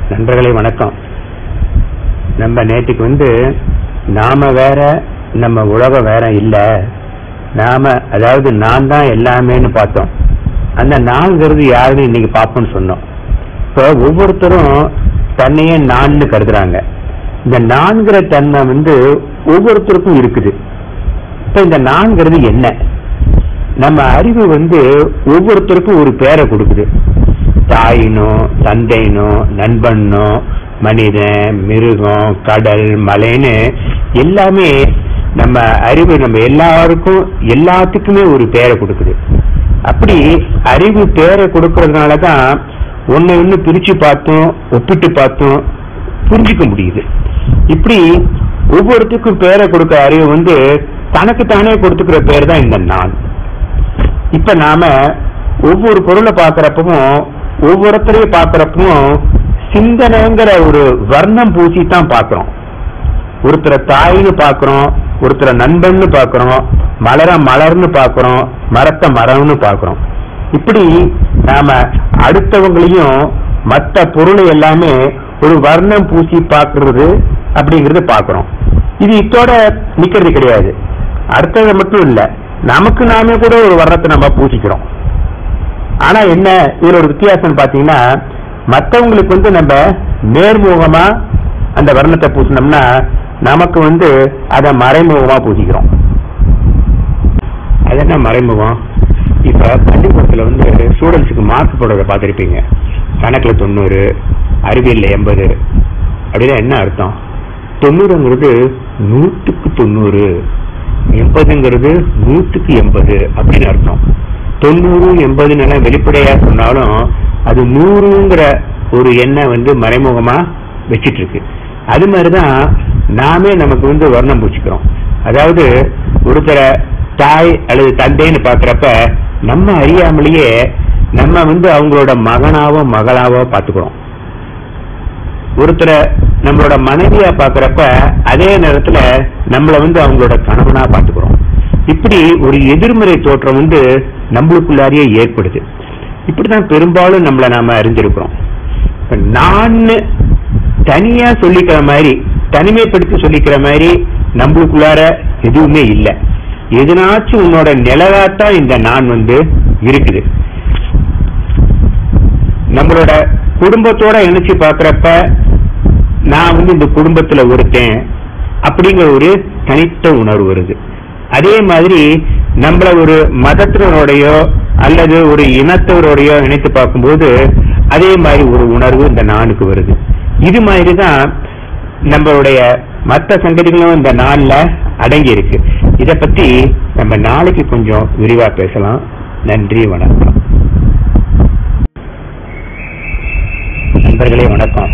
நண்பர்களே வணக்கம் நம்ம நேற்றுக்கு வந்து நாம வேற நம்ம உலகம் வேற இல்ல நாம அதாவது நான் தான் எல்லாமேன்னு பார்த்தோம் அந்த நான்கிறது யாருன்னு இன்னைக்கு பார்ப்போம்னு சொன்னோம் இப்போ ஒவ்வொருத்தரும் தன்னையே நான்னு கருதுறாங்க இந்த நான்கிற தன்மை வந்து ஒவ்வொருத்தருக்கும் இருக்குது இப்ப இந்த நான்கிறது என்ன நம்ம அறிவு வந்து ஒவ்வொருத்தருக்கும் ஒரு பேரை கொடுக்குது தாயினோ தந்தைனோ நண்பனோ மனிதன் மிருகம் கடல் மலைன்னு எல்லாமே நம்ம அறிவு நம்ம எல்லாருக்கும் எல்லாத்துக்குமே ஒரு பேரை கொடுக்குது அப்படி அறிவு பேரை கொடுக்கறதுனால தான் ஒன்னு ஒன்னு பிரிச்சு பார்த்தோம் ஒப்பிட்டு பார்த்தோம் புரிஞ்சுக்க முடியுது இப்படி ஒவ்வொருத்துக்கும் பேரை கொடுக்க அறிவு வந்து தனக்கு தானே கொடுத்துக்கிற பேர் தான் இந்த நான் இப்ப நாம ஒவ்வொரு பொருளை பார்க்கறப்பவும் ஒவ்வொருத்தரையும் பார்க்கறப்பவும் சிந்தனைங்கிற ஒரு வர்ணம் பூசி தான் பார்க்கிறோம் ஒருத்தரை தாயின்னு பார்க்கிறோம் ஒருத்தரை நண்பன்னு பார்க்கிறோம் மலர மலர்னு பார்க்கிறோம் மரத்த மரம்னு பார்க்கிறோம் இப்படி நாம அடுத்தவங்களையும் மற்ற பொருளை எல்லாமே ஒரு வர்ணம் பூசி பார்க்கிறது அப்படிங்கறது பார்க்கிறோம் இது இத்தோட நிக்கிறது கிடையாது அடுத்தது மட்டும் இல்ல நமக்கு நாமே கூட ஒரு வர்ணத்தை நம்ம பூசிக்கிறோம் ஆனா என்ன இதுல ஒரு வித்தியாசம் பாத்தீங்கன்னா மத்தவங்களுக்கு வந்து நம்ம நேர்முகமா அந்த வர்ணத்தை பூசினோம்னா நமக்கு வந்து அதை மறைமுகமா பூசிக்கிறோம் அது என்ன மறைமுகம் இப்ப பள்ளிக்கூடத்துல வந்து ஸ்டூடெண்ட்ஸுக்கு மார்க் போடுறத பார்த்திருப்பீங்க கணக்குல தொண்ணூறு அறிவியல்ல எண்பது அப்படின்னா என்ன அர்த்தம் தொண்ணூறுங்கிறது நூற்றுக்கு தொண்ணூறு எண்பதுங்கிறது நூற்றுக்கு எண்பது அப்படின்னு அர்த்தம் தொண்ணூறு எண்பதுன்னு எல்லாம் வெளிப்படையா சொன்னாலும் அது நூறுங்கிற ஒரு எண்ணை வந்து மறைமுகமா வச்சிட்டு இருக்கு அது மாதிரிதான் நாமே நமக்கு வந்து வர்ணம் பூச்சிக்கிறோம் அதாவது ஒருத்தரை தாய் அல்லது தந்தைன்னு பாக்குறப்ப நம்ம அறியாமலேயே நம்ம வந்து அவங்களோட மகனாவோ மகளாவோ பாத்துக்கிறோம் ஒருத்தரை நம்மளோட மனைவியா பாக்குறப்ப அதே நேரத்துல நம்மள வந்து அவங்களோட கணவனா பாத்துக்கிறோம் இப்படி ஒரு எதிர்மறை தோற்றம் வந்து நம்மளுக்குள்ளாரியே ஏற்படுது இப்படிதான் பெரும்பாலும் நம்மள நாம அறிஞ்சிருக்கிறோம் இப்ப நான் தனியா சொல்லிக்கிற மாதிரி தனிமைப்படுத்தி சொல்லிக்கிற மாதிரி நம்மளுக்குள்ளார எதுவுமே இல்லை எதுனாச்சும் உன்னோட நிழலாத்தான் இந்த நான் வந்து இருக்குது நம்மளோட குடும்பத்தோட இணைச்சு பாக்குறப்ப நான் வந்து இந்த குடும்பத்துல ஒருத்தன் அப்படிங்கிற ஒரு தனித்த உணர்வு வருது அதே மாதிரி நம்மள ஒரு மதத்தினரோடையோ அல்லது ஒரு இனத்தவரோடையோ இணைத்து பார்க்கும்போது அதே மாதிரி ஒரு உணர்வு இந்த நானுக்கு வருது இது மாதிரி தான் நம்மளுடைய மற்ற சங்கதிகளும் இந்த நாள்ல அடங்கி இருக்கு இத பத்தி நம்ம நாளைக்கு கொஞ்சம் விரிவா பேசலாம் நன்றி வணக்கம் நண்பர்களே வணக்கம்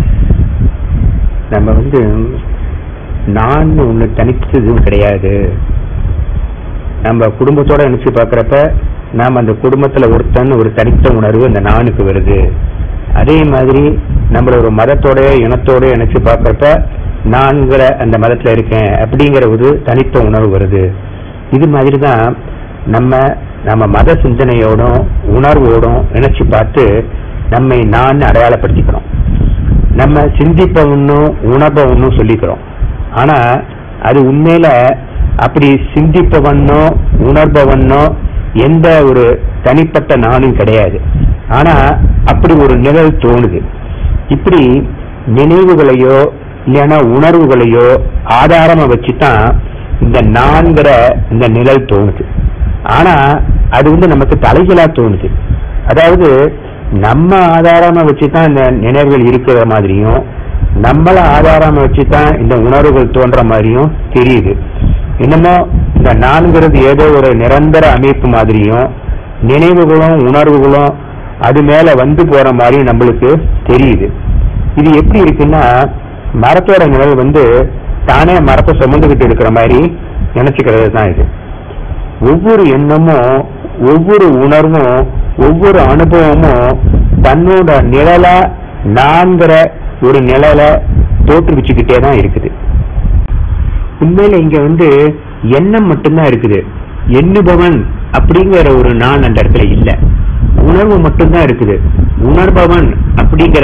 நம்ம வந்து நான் ஒண்ணு தனித்ததும் கிடையாது நம்ம குடும்பத்தோட நினைச்சு பாக்குறப்ப நாம அந்த குடும்பத்துல ஒருத்தன் ஒரு தனித்த உணர்வு அந்த நானுக்கு வருது அதே மாதிரி நம்மள ஒரு மதத்தோட இனத்தோட இணைச்சு பாக்குறப்ப நான்கிற அந்த மதத்துல இருக்கேன் அப்படிங்கிற ஒரு தனித்த உணர்வு வருது இது மாதிரி தான் நம்ம நம்ம மத சிந்தனையோடும் உணர்வோடும் இணைச்சு பார்த்து நம்மை நான் அடையாளப்படுத்திக்கிறோம் நம்ம சிந்திப்பவனும் உணர்பவனும் சொல்லிக்கிறோம் ஆனா அது உண்மையில அப்படி சிந்திப்பவனோ உணர்பவனோ எந்த ஒரு தனிப்பட்ட நானும் கிடையாது ஆனா அப்படி ஒரு நிழல் தோணுது இப்படி நினைவுகளையோ இல்லைன்னா உணர்வுகளையோ ஆதாரமா வச்சுதான் இந்த நான்கிற இந்த நிழல் தோணுது ஆனா அது வந்து நமக்கு தலைகளா தோணுது அதாவது நம்ம ஆதாரமா வச்சுதான் இந்த நினைவுகள் இருக்கிற மாதிரியும் நம்மள ஆதாரமா வச்சுதான் இந்த உணர்வுகள் தோன்ற மாதிரியும் தெரியுது என்னமோ இந்த நான்கிறது ஏதோ ஒரு நிரந்தர அமைப்பு மாதிரியும் நினைவுகளும் உணர்வுகளும் அது மேல வந்து போற மாதிரியும் நம்மளுக்கு தெரியுது இது எப்படி இருக்குன்னா மரத்தோட நிழல் வந்து தானே மரத்தை சுமந்துகிட்டு இருக்கிற மாதிரி நினைச்சுக்கிறது தான் இது ஒவ்வொரு எண்ணமும் ஒவ்வொரு உணர்வும் ஒவ்வொரு அனுபவமும் தன்னோட நிழலா நான்கிற ஒரு நிழலை தோற்றுவிச்சுக்கிட்டே தான் இருக்குது உண்மையில இங்க வந்து எண்ணம் மட்டும்தான் இருக்குது எண்ணுபவன் அப்படிங்கிற ஒரு நான் அந்த இடத்துல இல்ல உணர்வு மட்டும்தான் இருக்குது உணர்பவன் அப்படிங்கிற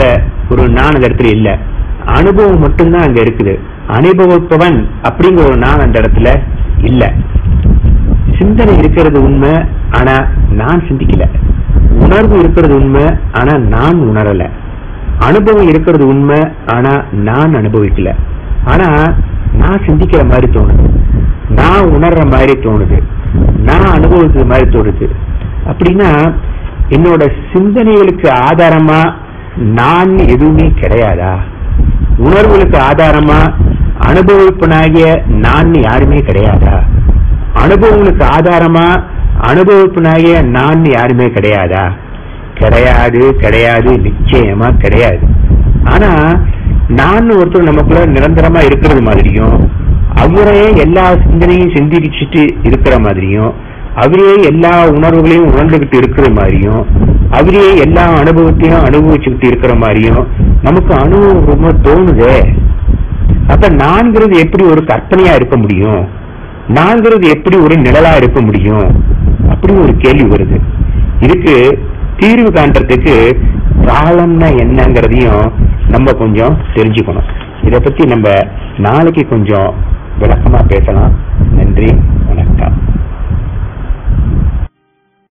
ஒரு நான் அந்த இடத்துல இல்ல அனுபவம் மட்டும்தான் அங்க இருக்குது அனுபவிப்பவன் அப்படிங்கிற ஒரு நான் அந்த இடத்துல இல்ல சிந்தனை இருக்கிறது உண்மை ஆனா நான் சிந்திக்கல உணர்வு இருக்கிறது உண்மை ஆனா நான் உணரல அனுபவம் இருக்கிறது உண்மை ஆனா நான் அனுபவிக்கல ஆனா நான் சிந்திக்கிற மாதிரி தோணுது நான் உணர்ற மாதிரி தோணுது நான் அனுபவிக்கிற மாதிரி தோணுது அப்படின்னா என்னோட சிந்தனைகளுக்கு ஆதாரமா நான் எதுவுமே கிடையாதா உணர்வுகளுக்கு ஆதாரமா அனுபவிப்பனாகிய நான் யாருமே கிடையாதா அனுபவங்களுக்கு ஆதாரமா அனுபவிப்பனாகிய நான் யாருமே கிடையாதா கிடையாது கிடையாது நிச்சயமா கிடையாது ஆனா நான் ஒருத்தர் நமக்குள்ள நிரந்தரமா இருக்கிறது மாதிரியும் அவரே எல்லா சிந்தனையும் சிந்திச்சுட்டு இருக்கிற மாதிரியும் அவரே எல்லா உணர்வுகளையும் உணர்ந்துகிட்டு இருக்கிற மாதிரியும் அவரே எல்லா அனுபவத்தையும் அனுபவிச்சுக்கிட்டு இருக்கிற மாதிரியும் நமக்கு அனுபவம் ரொம்ப தோணுதே அப்ப நான்கிறது எப்படி ஒரு கற்பனையா இருக்க முடியும் நான்கிறது எப்படி ஒரு நிழலா இருக்க முடியும் அப்படி ஒரு கேள்வி வருது இதுக்கு தீர்வு காண்றதுக்கு காலம்னா என்னங்கிறதையும் நம்ம கொஞ்சம் தெரிஞ்சுக்கணும் இத பத்தி நம்ம நாளைக்கு கொஞ்சம் விளக்கமா பேசலாம் நன்றி